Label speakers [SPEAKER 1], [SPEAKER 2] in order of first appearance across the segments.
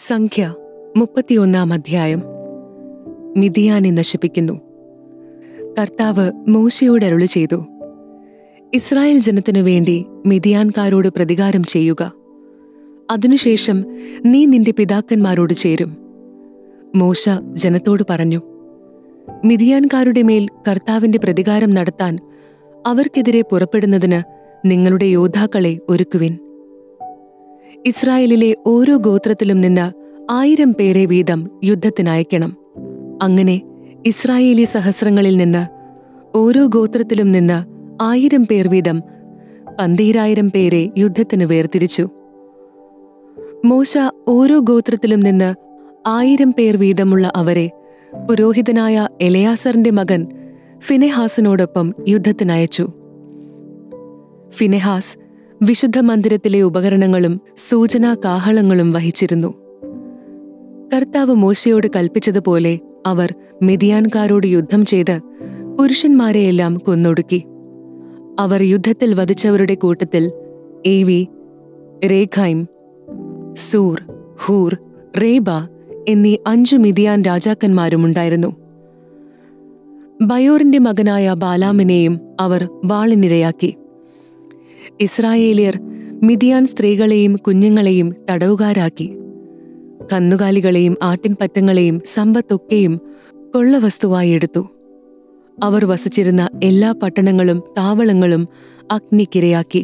[SPEAKER 1] സംഖ്യ മുപ്പത്തിയൊന്നാം അധ്യായം മിതിയാനെ നശിപ്പിക്കുന്നു കർത്താവ് മോശയോട് അരുളി ചെയ്തു ഇസ്രായേൽ ജനത്തിനു വേണ്ടി മിതിയാൻകാരോട് പ്രതികാരം ചെയ്യുക അതിനുശേഷം നീ നിന്റെ പിതാക്കന്മാരോട് ചേരും മോശ ജനത്തോട് പറഞ്ഞു മിതിയാൻകാരുടെ മേൽ കർത്താവിന്റെ പ്രതികാരം നടത്താൻ അവർക്കെതിരെ പുറപ്പെടുന്നതിന് നിങ്ങളുടെ യോദ്ധാക്കളെ ഒരുക്കുവിൻ ഇസ്രായേലിലെ ഓരോ ഗോത്രത്തിലും നിന്ന് ആയിരം പേരെ വീതം യുദ്ധത്തിനയക്കണം അങ്ങനെ ഇസ്രായേലി സഹസ്രങ്ങളിൽ നിന്ന് ഓരോ ഗോത്രത്തിലും നിന്ന് ആയിരം പേർ വീതം പന്തീരായിരം പേരെ യുദ്ധത്തിന് വേർതിരിച്ചു മോശ ഓരോ ഗോത്രത്തിലും നിന്ന് ആയിരം പേർ വീതമുള്ള അവരെ പുരോഹിതനായ എലയാസറിന്റെ മകൻ ഫിനെഹാസിനോടൊപ്പം യുദ്ധത്തിനയച്ചു ഫിനെഹാസ് വിശുദ്ധ മന്ദിരത്തിലെ ഉപകരണങ്ങളും സൂചനാ കാഹളങ്ങളും വഹിച്ചിരുന്നു കർത്താവ് മോശയോട് കൽപ്പിച്ചതുപോലെ അവർ മെതിയാൻകാരോട് യുദ്ധം ചെയ്ത് പുരുഷന്മാരെയെല്ലാം കൊന്നൊടുക്കി അവർ യുദ്ധത്തിൽ വധിച്ചവരുടെ കൂട്ടത്തിൽ ഏവി രേഖൈം സൂർ ഹൂർ റേബ എന്നീ അഞ്ചു മിതിയാൻ രാജാക്കന്മാരുമുണ്ടായിരുന്നു ബയോറിന്റെ മകനായ ബാലാമിനെയും അവർ വാളിനിരയാക്കി ഇസ്രായേലിയർ മിതിയാൻ സ്ത്രീകളെയും കുഞ്ഞുങ്ങളെയും തടവുകാരാക്കി കന്നുകാലികളെയും ആട്ടിൻപറ്റങ്ങളെയും സമ്പത്തൊക്കെയും കൊള്ളവസ്തുവായി എടുത്തു അവർ വസിച്ചിരുന്ന എല്ലാ പട്ടണങ്ങളും താവളങ്ങളും അഗ്നിക്കിരയാക്കി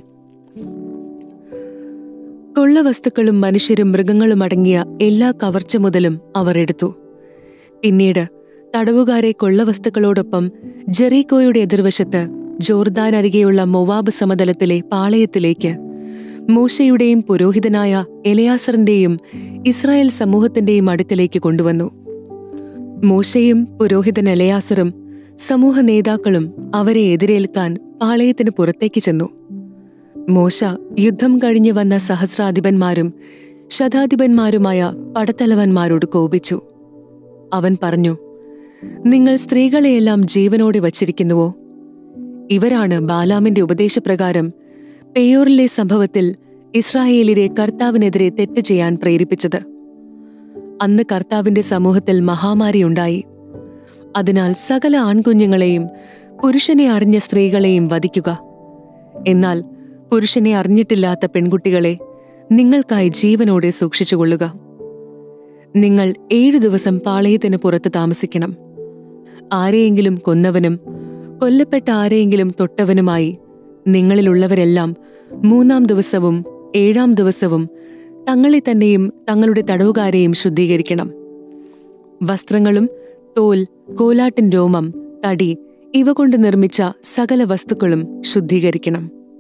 [SPEAKER 1] കൊള്ളവസ്തുക്കളും മനുഷ്യരും മൃഗങ്ങളും അടങ്ങിയ എല്ലാ കവർച്ച മുതലും അവർ എടുത്തു പിന്നീട് തടവുകാരെ കൊള്ളവസ്തുക്കളോടൊപ്പം ജെറീക്കോയുടെ എതിർവശത്ത് ജോർദാൻ അരികെയുള്ള മൊവാബ് സമതലത്തിലെ പാളയത്തിലേക്ക് മൂശയുടെയും പുരോഹിതനായ എലയാസറിന്റെയും ഇസ്രായേൽ സമൂഹത്തിന്റെയും അടുക്കലേക്ക് കൊണ്ടുവന്നു മൂശയും പുരോഹിതൻ എലയാസറും സമൂഹ നേതാക്കളും അവരെ എതിരേൽക്കാൻ പാളയത്തിന് പുറത്തേക്ക് ചെന്നു മോശ യുദ്ധം കഴിഞ്ഞു വന്ന സഹസ്രാധിപന്മാരും ശതാധിപന്മാരുമായ പടത്തലവന്മാരോട് കോപിച്ചു അവൻ പറഞ്ഞു നിങ്ങൾ സ്ത്രീകളെയെല്ലാം ജീവനോടെ വച്ചിരിക്കുന്നുവോ ഇവരാണ് ബാലാമിന്റെ ഉപദേശപ്രകാരം പെയോറിലെ സംഭവത്തിൽ ഇസ്രായേലിലെ കർത്താവിനെതിരെ തെറ്റ് ചെയ്യാൻ പ്രേരിപ്പിച്ചത് അന്ന് കർത്താവിന്റെ സമൂഹത്തിൽ മഹാമാരിയുണ്ടായി അതിനാൽ സകല ആൺകുഞ്ഞുങ്ങളെയും പുരുഷനെ അറിഞ്ഞ സ്ത്രീകളെയും വധിക്കുക എന്നാൽ പുരുഷനെ അറിഞ്ഞിട്ടില്ലാത്ത പെൺകുട്ടികളെ നിങ്ങൾക്കായി ജീവനോടെ സൂക്ഷിച്ചുകൊള്ളുക നിങ്ങൾ ഏഴു ദിവസം പാളയത്തിന് പുറത്ത് താമസിക്കണം ആരെയെങ്കിലും കൊന്നവനും കൊല്ലപ്പെട്ട ആരെയെങ്കിലും തൊട്ടവനുമായി നിങ്ങളിലുള്ളവരെല്ലാം മൂന്നാം ദിവസവും ഏഴാം ദിവസവും തങ്ങളെ തന്നെയും തങ്ങളുടെ തടവുകാരെയും ശുദ്ധീകരിക്കണം വസ്ത്രങ്ങളും തോൽ കോലാട്ടിൻ രോമം തടി ഇവ കൊണ്ട് നിർമ്മിച്ച സകല വസ്തുക്കളും ശുദ്ധീകരിക്കണം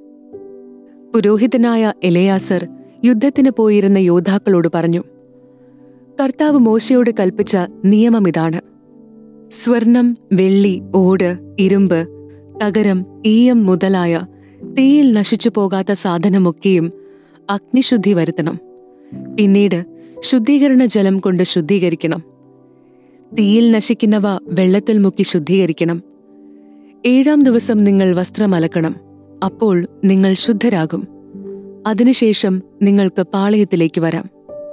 [SPEAKER 1] പുരോഹിതനായ എലയാസർ യുദ്ധത്തിന് പോയിരുന്ന യോദ്ധാക്കളോട് പറഞ്ഞു കർത്താവ് മോശയോട് കൽപ്പിച്ച നിയമമിതാണ് സ്വർണം വെള്ളി ഓട് ഇരുമ്പ് തകരം ഈയം മുതലായ തീയിൽ നശിച്ചു പോകാത്ത സാധനമൊക്കെയും അഗ്നിശുദ്ധി വരുത്തണം പിന്നീട് ശുദ്ധീകരണ ജലം കൊണ്ട് ശുദ്ധീകരിക്കണം തീയിൽ നശിക്കുന്നവ വെള്ളത്തിൽ മുക്കി ശുദ്ധീകരിക്കണം ഏഴാം ദിവസം നിങ്ങൾ വസ്ത്രം അലക്കണം അപ്പോൾ നിങ്ങൾ ശുദ്ധരാകും അതിനുശേഷം നിങ്ങൾക്ക് പാളയത്തിലേക്ക് വരാം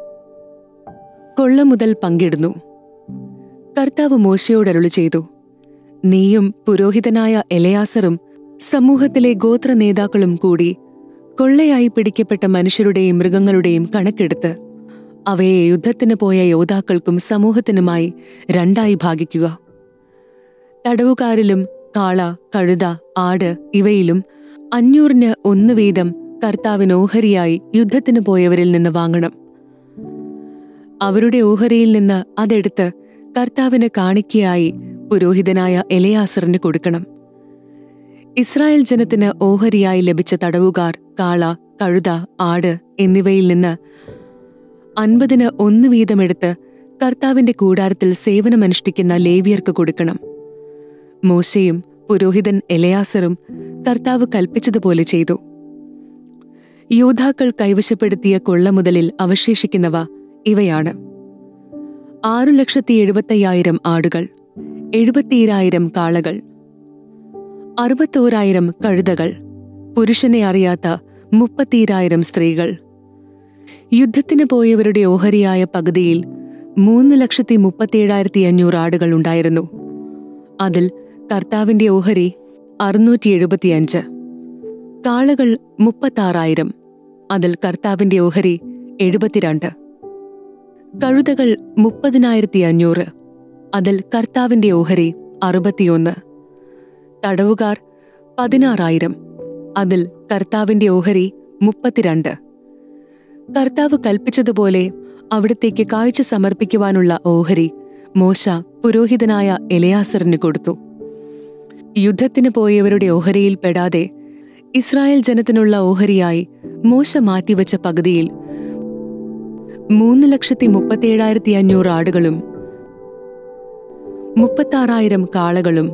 [SPEAKER 1] കൊള്ള മുതൽ പങ്കിടുന്നു കർത്താവ് മോശയോട് അരുളി ചെയ്തു നീയും പുരോഹിതനായ എലയാസറും സമൂഹത്തിലെ ഗോത്ര നേതാക്കളും കൂടി കൊള്ളയായി പിടിക്കപ്പെട്ട മനുഷ്യരുടെയും മൃഗങ്ങളുടെയും കണക്കെടുത്ത് അവയെ യുദ്ധത്തിന് പോയ യോദ്ധാക്കൾക്കും സമൂഹത്തിനുമായി രണ്ടായി ഭാഗിക്കുക തടവുകാരിലും കാള കഴുത ആട് ഇവയിലും അഞ്ഞൂറിന് ഒന്ന് വീതം കർത്താവിന് ഓഹരിയായി യുദ്ധത്തിന് പോയവരിൽ നിന്ന് വാങ്ങണം അവരുടെ ഓഹരിയിൽ നിന്ന് അതെടുത്ത് കർത്താവിന് കാണിക്കയായി പുരോഹിതനായ എലയാസറിന് കൊടുക്കണം ഇസ്രായേൽ ജനത്തിന് ഓഹരിയായി ലഭിച്ച തടവുകാർ കാള കഴുത ആട് എന്നിവയിൽ നിന്ന് അൻപതിന് ഒന്ന് വീതമെടുത്ത് കർത്താവിന്റെ കൂടാരത്തിൽ സേവനമനുഷ്ഠിക്കുന്ന ലേവിയർക്ക് കൊടുക്കണം മോശയും പുരോഹിതൻ എലയാസറും കർത്താവ് കൽപ്പിച്ചതുപോലെ ചെയ്തു യോദ്ധാക്കൾ കൈവശപ്പെടുത്തിയ കൊള്ള മുതലിൽ അവശേഷിക്കുന്നവ ഇവയാണ് ആറു ലക്ഷത്തി എഴുപത്തയ്യായിരം ആടുകൾ എഴുപത്തിയിരായിരം കാളകൾ അറുപത്തോരായിരം കഴുതകൾ പുരുഷനെ അറിയാത്ത മുപ്പത്തിയിരായിരം സ്ത്രീകൾ യുദ്ധത്തിന് പോയവരുടെ ഓഹരിയായ പകുതിയിൽ മൂന്ന് ലക്ഷത്തി മുപ്പത്തിയേഴായിരത്തി അഞ്ഞൂറ് ആടുകൾ ഉണ്ടായിരുന്നു അതിൽ കർത്താവിന്റെ ഓഹരി അറുന്നൂറ്റി എഴുപത്തിയഞ്ച് കാളകൾ മുപ്പത്താറായിരം അതിൽ കർത്താവിന്റെ ഓഹരി എഴുപത്തിരണ്ട് കഴുതകൾ മുപ്പതിനായിരത്തി അഞ്ഞൂറ് അതിൽ കർത്താവിന്റെ ഓഹരി അറുപത്തിയൊന്ന് തടവുകാർ പതിനാറായിരം അതിൽ കർത്താവിന്റെ ഓഹരി മുപ്പത്തിരണ്ട് കർത്താവ് കൽപ്പിച്ചതുപോലെ അവിടത്തേക്ക് കാഴ്ച സമർപ്പിക്കുവാനുള്ള ഓഹരി മോശ പുരോഹിതനായ എലയാസറിന് കൊടുത്തു യുദ്ധത്തിന് പോയവരുടെ ഓഹരിയിൽ പെടാതെ ഇസ്രായേൽ ജനത്തിനുള്ള ഓഹരിയായി മോശ മാറ്റിവെച്ച പകുതിയിൽ മൂന്ന് ലക്ഷത്തി മുപ്പത്തിയേഴായിരത്തി അഞ്ഞൂറ് ആടുകളും മുപ്പത്താറായിരം കാളകളും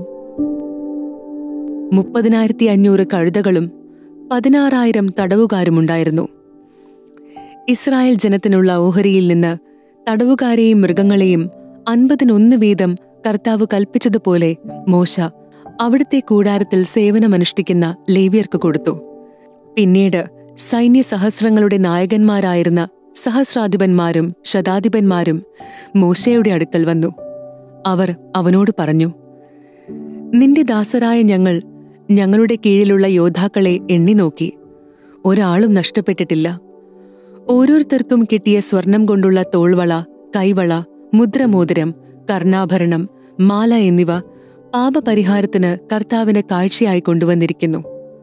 [SPEAKER 1] മുപ്പതിനായിരത്തി അഞ്ഞൂറ് കഴുതകളും പതിനാറായിരം തടവുകാരുമുണ്ടായിരുന്നു ഇസ്രായേൽ ജനത്തിനുള്ള ഓഹരിയിൽ നിന്ന് തടവുകാരെയും മൃഗങ്ങളെയും അൻപതിനൊന്ന് വീതം കർത്താവ് കൽപ്പിച്ചതുപോലെ മോശ അവിടുത്തെ കൂടാരത്തിൽ സേവനമനുഷ്ഠിക്കുന്ന ലേവ്യർക്ക് കൊടുത്തു പിന്നീട് സൈന്യ സഹസ്രങ്ങളുടെ നായകന്മാരായിരുന്ന സഹസ്രാധിപന്മാരും ശതാധിപന്മാരും മോശയുടെ അടുക്കൽ വന്നു അവർ അവനോട് പറഞ്ഞു നിന്റെ ദാസരായ ഞങ്ങൾ ഞങ്ങളുടെ കീഴിലുള്ള യോദ്ധാക്കളെ എണ്ണി നോക്കി ഒരാളും നഷ്ടപ്പെട്ടിട്ടില്ല ഓരോരുത്തർക്കും കിട്ടിയ സ്വർണം കൊണ്ടുള്ള തോൾവള കൈവള മുദ്രമോതിരം കർണാഭരണം മാല എന്നിവ പാപപരിഹാരത്തിന് കർത്താവിന് കാഴ്ചയായി കൊണ്ടുവന്നിരിക്കുന്നു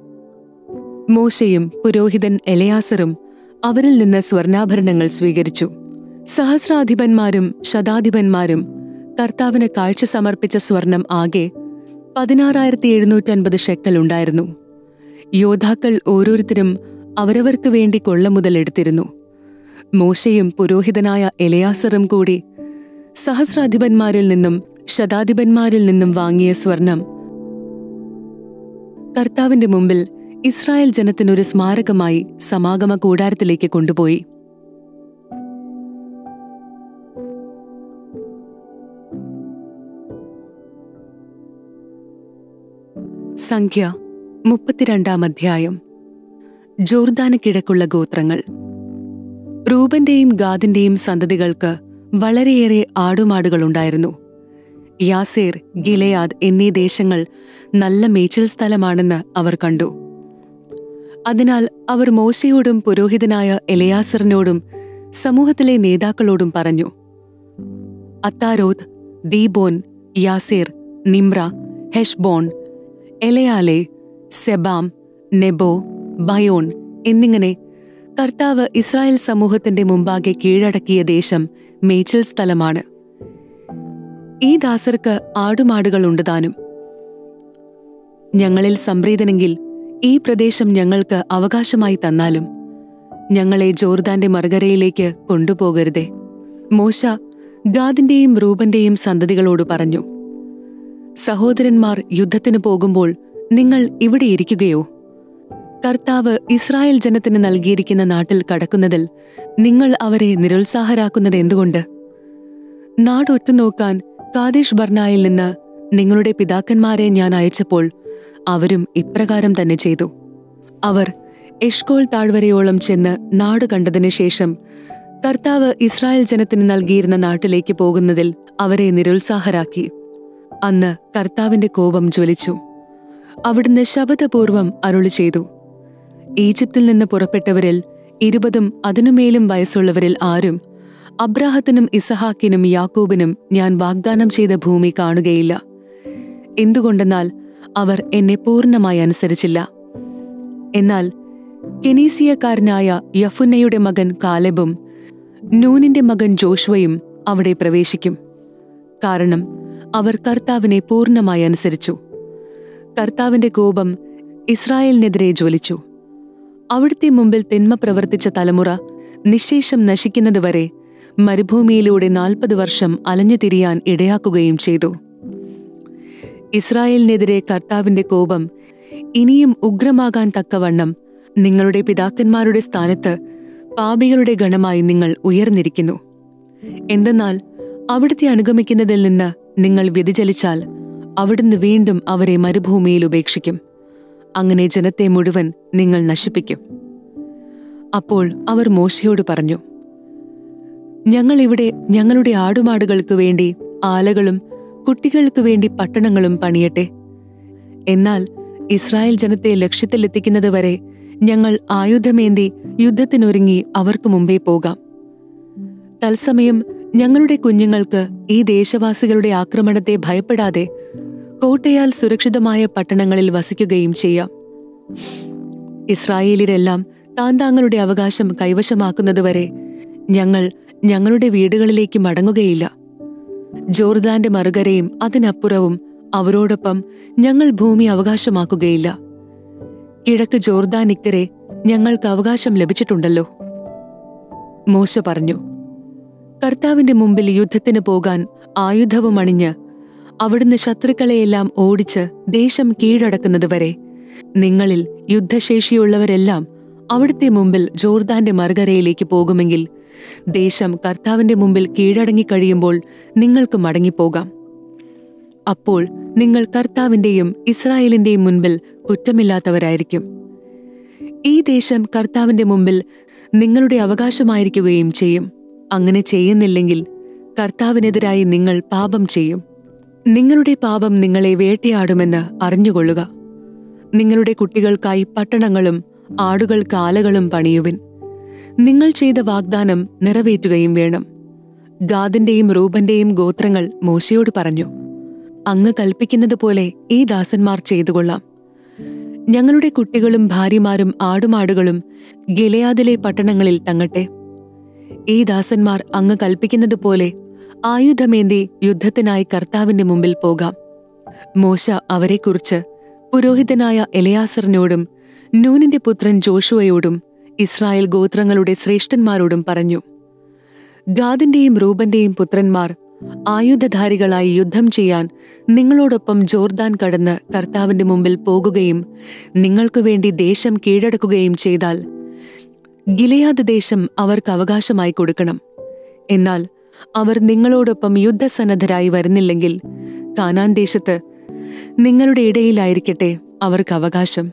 [SPEAKER 1] മോശയും പുരോഹിതൻ എലയാസറും അവരിൽ നിന്ന് സ്വർണാഭരണങ്ങൾ സ്വീകരിച്ചു സഹസ്രാധിപന്മാരും ശതാധിപന്മാരും കർത്താവിന് കാഴ്ച സമർപ്പിച്ച സ്വർണം ആകെ പതിനാറായിരത്തി എഴുന്നൂറ്റൻപത് ഷെക്കൽ ഉണ്ടായിരുന്നു യോദ്ധാക്കൾ ഓരോരുത്തരും അവരവർക്ക് വേണ്ടി കൊള്ള മുതൽ എടുത്തിരുന്നു മോശയും പുരോഹിതനായ എലയാസറും കൂടി സഹസ്രാധിപന്മാരിൽ നിന്നും ശതാധിപന്മാരിൽ നിന്നും വാങ്ങിയ സ്വർണം കർത്താവിന്റെ മുമ്പിൽ ഇസ്രായേൽ ജനത്തിനൊരു സ്മാരകമായി സമാഗമ കൂടാരത്തിലേക്ക് കൊണ്ടുപോയി സംഖ്യ മുപ്പത്തിരണ്ടാം അധ്യായം ജോർദാന് കിഴക്കുള്ള ഗോത്രങ്ങൾ റൂബന്റെയും ഗാദിന്റെയും സന്തതികൾക്ക് വളരെയേറെ ആടുമാടുകളുണ്ടായിരുന്നു യാസേർ ഗിലയാദ് എന്നീ ദേശങ്ങൾ നല്ല മേച്ചിൽ സ്ഥലമാണെന്ന് അവർ കണ്ടു അതിനാൽ അവർ മോശയോടും പുരോഹിതനായ എലയാസറിനോടും സമൂഹത്തിലെ നേതാക്കളോടും പറഞ്ഞു Ataroth Dibon Jazer Nimrah Heshbon Elealeh Sebam Nebo Beon എന്നിങ്ങനെ കർത്താവ് ഇസ്രായേൽ സമൂഹത്തിന്റെ മുമ്പാകെ കീഴടക്കിയ ദേശം മേച്ചിൽ സ്ഥലമാണ് ഈ ദാസർക്ക് ആടുമാടുകളുണ്ട് താനും ഞങ്ങളിൽ സംപ്രീതനെങ്കിൽ ഈ പ്രദേശം ഞങ്ങൾക്ക് അവകാശമായി തന്നാലും ഞങ്ങളെ ജോർദാന്റെ മറുകരയിലേക്ക് കൊണ്ടുപോകരുതേ മോശ ഗാദിന്റെയും റൂബന്റെയും സന്തതികളോട് പറഞ്ഞു സഹോദരന്മാർ യുദ്ധത്തിന് പോകുമ്പോൾ നിങ്ങൾ ഇവിടെ ഇരിക്കുകയോ കർത്താവ് ഇസ്രായേൽ ജനത്തിന് നൽകിയിരിക്കുന്ന നാട്ടിൽ കടക്കുന്നതിൽ നിങ്ങൾ അവരെ നിരുത്സാഹരാക്കുന്നത് എന്തുകൊണ്ട് നാടൊറ്റുനോക്കാൻ കാദേശ് ബർണായിൽ നിന്ന് നിങ്ങളുടെ പിതാക്കന്മാരെ ഞാൻ അയച്ചപ്പോൾ അവരും ഇപ്രകാരം തന്നെ ചെയ്തു അവർ എഷ്കോൾ താഴ്വരയോളം ചെന്ന് നാട് കണ്ടതിനു ശേഷം കർത്താവ് ഇസ്രായേൽ ജനത്തിന് നൽകിയിരുന്ന നാട്ടിലേക്ക് പോകുന്നതിൽ അവരെ നിരുത്സാഹരാക്കി അന്ന് കർത്താവിന്റെ കോപം ജ്വലിച്ചു അവിടുന്ന് ശബദപൂർവം അരുളി ചെയ്തു ഈജിപ്തിൽ നിന്ന് പുറപ്പെട്ടവരിൽ ഇരുപതും അതിനുമേലും വയസ്സുള്ളവരിൽ ആരും അബ്രാഹത്തിനും ഇസഹാക്കിനും യാക്കൂബിനും ഞാൻ വാഗ്ദാനം ചെയ്ത ഭൂമി കാണുകയില്ല എന്തുകൊണ്ടെന്നാൽ അവർ എന്നെ പൂർണ്ണമായി അനുസരിച്ചില്ല എന്നാൽ കെനീസിയക്കാരനായ യഫുന്നയുടെ മകൻ കാലെബും നൂനിന്റെ മകൻ ജോഷ്വയും അവിടെ പ്രവേശിക്കും കാരണം അവർ കർത്താവിനെ പൂർണ്ണമായി അനുസരിച്ചു കർത്താവിന്റെ കോപം ഇസ്രായേലിനെതിരെ ജ്വലിച്ചു അവിടുത്തെ മുമ്പിൽ തിന്മ പ്രവർത്തിച്ച തലമുറ നിശേഷം നശിക്കുന്നതുവരെ മരുഭൂമിയിലൂടെ നാൽപ്പത് വർഷം അലഞ്ഞു തിരിയാൻ ഇടയാക്കുകയും ചെയ്തു ഇസ്രായേലിനെതിരെ കർത്താവിന്റെ കോപം ഇനിയും ഉഗ്രമാകാൻ തക്കവണ്ണം നിങ്ങളുടെ പിതാക്കന്മാരുടെ സ്ഥാനത്ത് പാപികളുടെ ഗണമായി നിങ്ങൾ ഉയർന്നിരിക്കുന്നു എന്തെന്നാൽ അവിടുത്തെ അനുഗമിക്കുന്നതിൽ നിന്ന് നിങ്ങൾ വ്യതിചലിച്ചാൽ അവിടുന്ന് വീണ്ടും അവരെ മരുഭൂമിയിൽ ഉപേക്ഷിക്കും അങ്ങനെ ജനത്തെ മുഴുവൻ നിങ്ങൾ നശിപ്പിക്കും അപ്പോൾ അവർ മോശയോട് പറഞ്ഞു ഞങ്ങൾ ഇവിടെ ഞങ്ങളുടെ ആടുമാടുകൾക്ക് വേണ്ടി ആലകളും കുട്ടികൾക്ക് വേണ്ടി പട്ടണങ്ങളും പണിയട്ടെ എന്നാൽ ഇസ്രായേൽ ജനത്തെ ലക്ഷ്യത്തിലെത്തിക്കുന്നത് വരെ ഞങ്ങൾ ആയുധമേന്തി യുദ്ധത്തിനൊരുങ്ങി അവർക്ക് മുമ്പേ പോകാം തത്സമയം ഞങ്ങളുടെ കുഞ്ഞുങ്ങൾക്ക് ഈ ദേശവാസികളുടെ ആക്രമണത്തെ ഭയപ്പെടാതെ കോട്ടയാൽ സുരക്ഷിതമായ പട്ടണങ്ങളിൽ വസിക്കുകയും ചെയ്യാം ഇസ്രായേലിരെല്ലാം താൻ താങ്കളുടെ അവകാശം കൈവശമാക്കുന്നതുവരെ ഞങ്ങൾ ഞങ്ങളുടെ വീടുകളിലേക്ക് മടങ്ങുകയില്ല ജോർദാന്റെ മറുകരയും അതിനപ്പുറവും അവരോടൊപ്പം ഞങ്ങൾ ഭൂമി അവകാശമാക്കുകയില്ല കിഴക്ക് ജോർദാൻ ഇക്കരെ ഞങ്ങൾക്ക് അവകാശം ലഭിച്ചിട്ടുണ്ടല്ലോ മോശ പറഞ്ഞു കർത്താവിന്റെ മുമ്പിൽ യുദ്ധത്തിന് പോകാൻ ആയുധവും അണിഞ്ഞ് അവിടുന്ന് ശത്രുക്കളെയെല്ലാം ഓടിച്ച് ദേശം കീഴടക്കുന്നതുവരെ നിങ്ങളിൽ യുദ്ധശേഷിയുള്ളവരെല്ലാം അവിടുത്തെ മുമ്പിൽ ജോർദാന്റെ മറുകരയിലേക്ക് പോകുമെങ്കിൽ ദേശം കർത്താവിന്റെ മുമ്പിൽ കീഴടങ്ങിക്കഴിയുമ്പോൾ നിങ്ങൾക്ക് മടങ്ങിപ്പോകാം അപ്പോൾ നിങ്ങൾ കർത്താവിന്റെയും ഇസ്രായേലിന്റെയും മുൻപിൽ കുറ്റമില്ലാത്തവരായിരിക്കും ഈ ദേശം കർത്താവിന്റെ മുമ്പിൽ നിങ്ങളുടെ അവകാശമായിരിക്കുകയും ചെയ്യും അങ്ങനെ ചെയ്യുന്നില്ലെങ്കിൽ കർത്താവിനെതിരായി നിങ്ങൾ പാപം ചെയ്യും നിങ്ങളുടെ പാപം നിങ്ങളെ വേട്ടയാടുമെന്ന് അറിഞ്ഞുകൊള്ളുക നിങ്ങളുടെ കുട്ടികൾക്കായി പട്ടണങ്ങളും ആടുകൾ കാലകളും പണിയുവിൻ നിങ്ങൾ ചെയ്ത വാഗ്ദാനം നിറവേറ്റുകയും വേണം ഗാദിന്റെയും റൂബന്റെയും ഗോത്രങ്ങൾ മോശയോട് പറഞ്ഞു അങ്ങ് കൽപ്പിക്കുന്നത് പോലെ ഈ ദാസന്മാർ ചെയ്തുകൊള്ളാം ഞങ്ങളുടെ കുട്ടികളും ഭാര്യമാരും ആടുമാടുകളും ഗിലയാദിലെ പട്ടണങ്ങളിൽ തങ്ങട്ടെ ഈ ദാസന്മാർ അങ്ങ് കൽപ്പിക്കുന്നത് പോലെ ആയുധമേന്തി യുദ്ധത്തിനായി കർത്താവിന്റെ മുമ്പിൽ പോകാം മോശ അവരെക്കുറിച്ച് പുരോഹിതനായ എലയാസറിനോടും നൂനിന്റെ പുത്രൻ ജോഷുവയോടും ഇസ്രായേൽ ഗോത്രങ്ങളുടെ ശ്രേഷ്ഠന്മാരോടും പറഞ്ഞു ഗാദിന്റെയും റൂബന്റെയും പുത്രന്മാർ ആയുധധാരികളായി യുദ്ധം ചെയ്യാൻ നിങ്ങളോടൊപ്പം ജോർദാൻ കടന്ന് കർത്താവിന്റെ മുമ്പിൽ പോകുകയും നിങ്ങൾക്കു വേണ്ടി ദേശം കീഴടക്കുകയും ചെയ്താൽ ഗിലയാദ് ദേശം അവർക്ക് അവകാശമായി കൊടുക്കണം എന്നാൽ അവർ നിങ്ങളോടൊപ്പം യുദ്ധസന്നദ്ധരായി വരുന്നില്ലെങ്കിൽ കാനാൻ ദേശത്ത് നിങ്ങളുടെ ഇടയിലായിരിക്കട്ടെ അവർക്ക് അവകാശം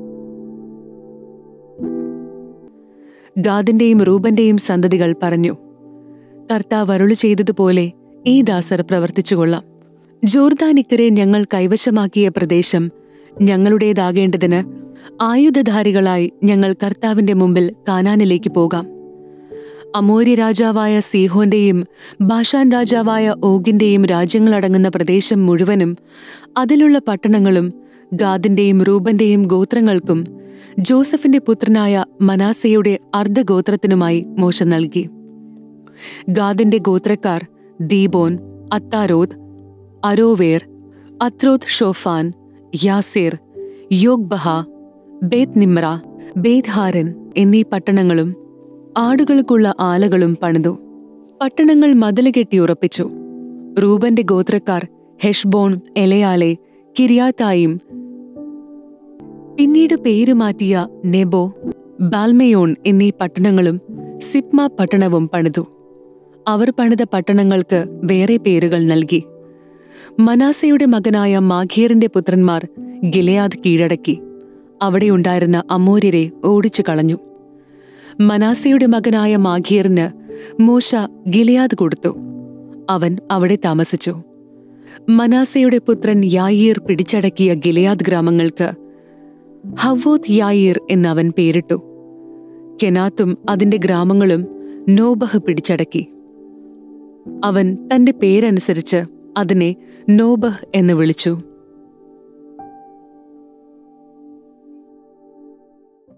[SPEAKER 1] ഗാദിന്റെയും റൂബന്റെയും സന്തതികൾ പറഞ്ഞു കർത്താവ് അരുളി ചെയ്തതുപോലെ ഈ ദാസർ പ്രവർത്തിച്ചുകൊള്ളാം ജോർദാനിക്കരെ ഞങ്ങൾ കൈവശമാക്കിയ പ്രദേശം ഞങ്ങളുടേതാകേണ്ടതിന് ആയുധധാരികളായി ഞങ്ങൾ കർത്താവിന്റെ മുമ്പിൽ കാനാനിലേക്ക് പോകാം അമോര്യ രാജാവായ സീഹോന്റെയും ബാഷാൻ രാജാവായ ഓഗിന്റെയും രാജ്യങ്ങളടങ്ങുന്ന പ്രദേശം മുഴുവനും അതിലുള്ള പട്ടണങ്ങളും ഗാദിന്റെയും റൂബന്റെയും ഗോത്രങ്ങൾക്കും ജോസഫിന്റെ പുത്രനായ മനാസയുടെ അർദ്ധഗോത്രത്തിനുമായി മോശ നൽകി ഗാദിന്റെ ഗോത്രക്കാർ ദീബോൻ അത്താരോത്ത് അരോവേർ അത്രോത് ഷോഫാൻ യാസേർ യോഗ്ബഹ ബേത് നിമ്ര ബേത് ഹാരൻ എന്നീ പട്ടണങ്ങളും ആടുകൾക്കുള്ള ആലകളും പണിതു പട്ടണങ്ങൾ മതില് കെട്ടി ഉറപ്പിച്ചു റൂബന്റെ ഗോത്രക്കാർ ഹെഷ്ബോൺ എലയാലെ കിരിയാത്തായും പിന്നീട് പേര് മാറ്റിയ നെബോ ബാൽമയോൺ എന്നീ പട്ടണങ്ങളും സിപ്മ പട്ടണവും പണിതു അവർ പണിത പട്ടണങ്ങൾക്ക് വേറെ പേരുകൾ നൽകി മനാസയുടെ മകനായ മാഖീറിന്റെ പുത്രന്മാർ ഗിലയാദ് കീഴടക്കി അവിടെയുണ്ടായിരുന്ന അമോര്യരെ ഓടിച്ചു കളഞ്ഞു മനാസയുടെ മകനായ മാഖീറിന് മോശ ഗിലയാദ് കൊടുത്തു അവൻ അവിടെ താമസിച്ചു മനാസയുടെ പുത്രൻ യായീർ പിടിച്ചടക്കിയ ഗിലയാദ് ഗ്രാമങ്ങൾക്ക് ഹവോത് യായീർ എന്ന് അവൻ പേരിട്ടു കെനാത്തും അതിന്റെ ഗ്രാമങ്ങളും നോബഹ് പിടിച്ചടക്കി അവൻ തന്റെ പേരനുസരിച്ച് അതിനെ നോബഹ് എന്ന് വിളിച്ചു